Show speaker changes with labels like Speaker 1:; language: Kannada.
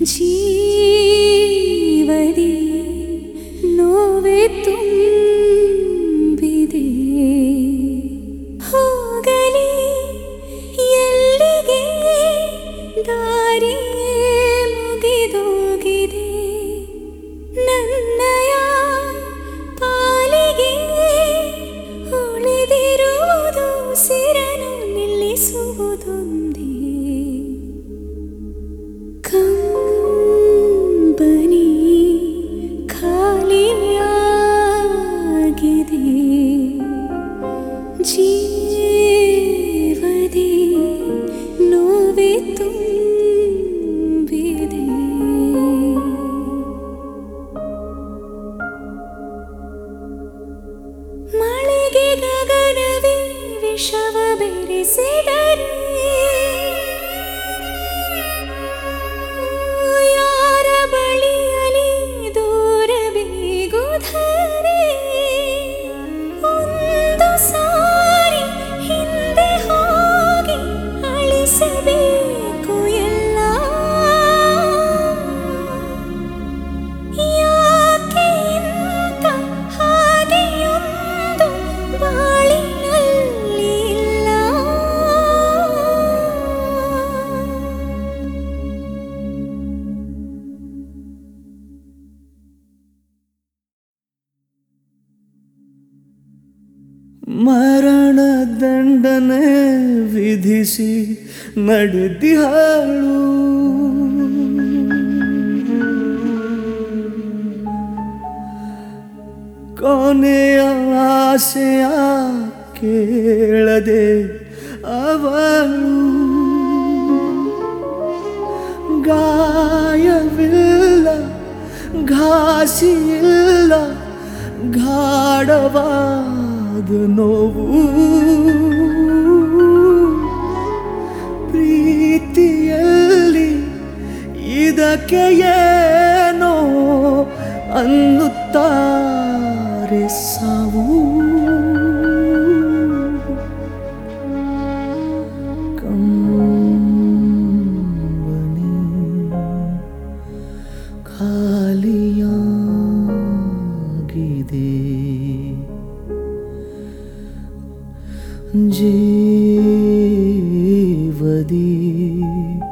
Speaker 1: ಜೀವದಿ ನೋವೆ ತುಂಬಿದೆ ಹೋಗಲಿ ಎಲ್ಲಿಗೆ ದಾರಿ ಮುಗಿದೋಗಿದೆ ನನ್ನಯ ಪಾಲಿಗೆ ಉಳಿದಿರುವುದು ಸಿರನು ನಿಲ್ಲಿಸುವುದೊಂದೇ ಕಂಬನಿ ಖಾಲಿಯಾಗಿದೆ ಜೀವದಿ ನೋವೆ ತುಂಬಿದೆ ಮಳೆಗೆ ಗಗನವೇ ವಿಷವ ಬೆರೆಸಿದರೆ ಯಾರ ಬಳಿಯಲಿ ದೂರ ಬೇಗುದರೆ ಒಂದು ಸಾರಿ ಹಿಂದೆ ಹೋಗಿ ಅಳಿಸಬೇಕು ಎಲ್ಲ ಯಾಕೆ ಇಂಥ ಹಾದಿಯೊಂದು ಬಾಳಿನಲ್ಲಿ ಇಲ್ಲ
Speaker 2: ಮರಣ ದಂಡನೆ ವಿಧಿಸಿ ನಡೆದಿಹಾಳು ಕೊನೆಯ ಆಸೆಯ ಕೇಳದೆ ಅವಳು ಗಾಯವಿಲ್ಲ ಘಾಸಿಯಿಲ್ಲ ಗಾಢವಾದ ನೋವು ಪ್ರೀತಿಯಲ್ಲಿ ಇದಕ್ಕೆ ಏನೋ ಅನ್ನುತ್ತಾರೆ ಸಾವು ಕಂಬನಿ ಖಾಲಿಯಾಗಿದೆ ಜೀವದಿ